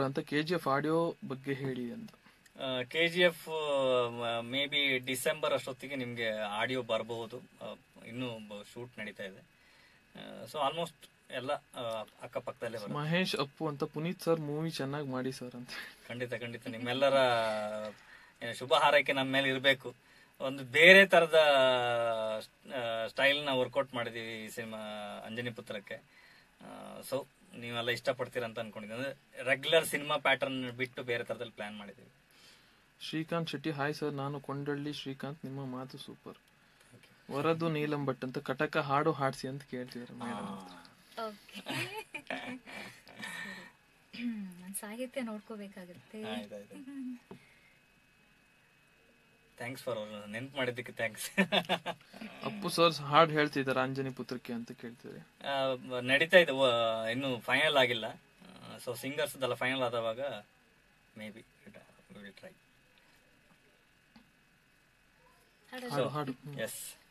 ಅಂತ K G F audio ಬಗ್ಗೆ ಹೇಳಿ ಅಂತ K G F may be December ಅಷ್ಟೊತ್ತಿಗೆ ನಿಮಗೆ ಆಡಿಯೋ ಬರಬಹುದು ಇನ್ನೂ ಶೂಟ್ ನಡೀತಾ ಇದೆ ಸೊ ಆಲ್ಮೋಸ್ಟ್ ಎಲ್ಲ ಆ, ಅಕ್ಕಪಕ್ಕದಲ್ಲೇ ಬರುತ್ತೆ ಮಹೇಶ್ ಅಪ್ಪು ಅಂತ ಪುನೀತ್ ಸರ್ ಮೂವಿ ಚೆನ್ನಾಗಿ ಮಾಡಿ ಸರ್ ಅಂತ ಖಂಡಿತ ಖಂಡಿತ ನಿಮ್ಮೆಲ್ಲರ ಏನು ಶುಭ ಹಾರೈಕೆ ನಮ್ಮ ಮೇಲೆ ಇರಬೇಕು ಒಂದು ಬೇರೆ ತರದ ಸ್ಟೈಲ್ ನ ವರ್ಕೌಟ್ ಮಾಡಿದೀವಿ ಈ ಸಿನಿಮಾ ಅಂಜನಿ ಪುತ್ರಕ್ಕೆ ಸೊ ನೀವೆಲ್ಲ ಇಷ್ಟಪಡ್ತೀರ ಅಂತ ಅನ್ಕೊಂಡಿದ್ದೀನಿ ಅಂದ್ರೆ ರೆಗ್ಯುಲರ್ ಸಿನಿಮಾ ಪ್ಯಾಟರ್ನ್ ಬಿಟ್ಟು ಬೇರೆ ತರದಲ್ಲಿ ಪ್ಲಾನ್ ಮಾಡಿದೀವಿ ಶ್ರೀಕಾಂತ್ ಶೆಟ್ಟಿ ಹಾಯ್ ಸರ್ ನಾನು ಕೊಂಡಳ್ಳಿ ಶ್ರೀಕಾಂತ್ ನಿಮ್ಮ ಮಾತು ಸೂಪರ್ ವರದು ನೀಲಂ ಭಟ್ ಅಂತ ಕಟಕ ಹಾಡು ಹಾಡ್ಸಿ ಅಂತ ಕೇಳ್ತಿದ್ದಾರೆ ಮೇಡಮ್ ಓಕೆ ನಾನು ಸಾಹಿತ್ಯ ನೋಡ್ಕೋಬೇಕಾಗುತ್ತೆ ಥ್ಯಾಂಕ್ಸ್ ಫಾರ್ ನೆನ್ಪು ಮಾಡಿದ್ದಕ್ಕೆ ಥ್ಯಾಂಕ್ಸ್ ಅಪ್ಪು ಸರ್ ಹಾಡು ಹೇಳ್ತಿದ್ದಾರೆ ಅಂಜನಿ ಪುತ್ರಕ್ಕೆ ಅಂತ ಕೇಳ್ತಿದ್ದಾರೆ ನಡೀತಾ ಇದೆ ವ- ಇನ್ನು ಫೈನಲ್ ಆಗಿಲ್ಲ ಸೊ ಸಿಂಗರ್ಸ್ ಎಲ್ಲ ಫೈನಲ್ ಆದವಾಗ ಮೇ ಬಿ ವಿಲ್ ಟ್ರೈ ಹಾಡು ಹಾಡು ಹಾಡು ಎಸ್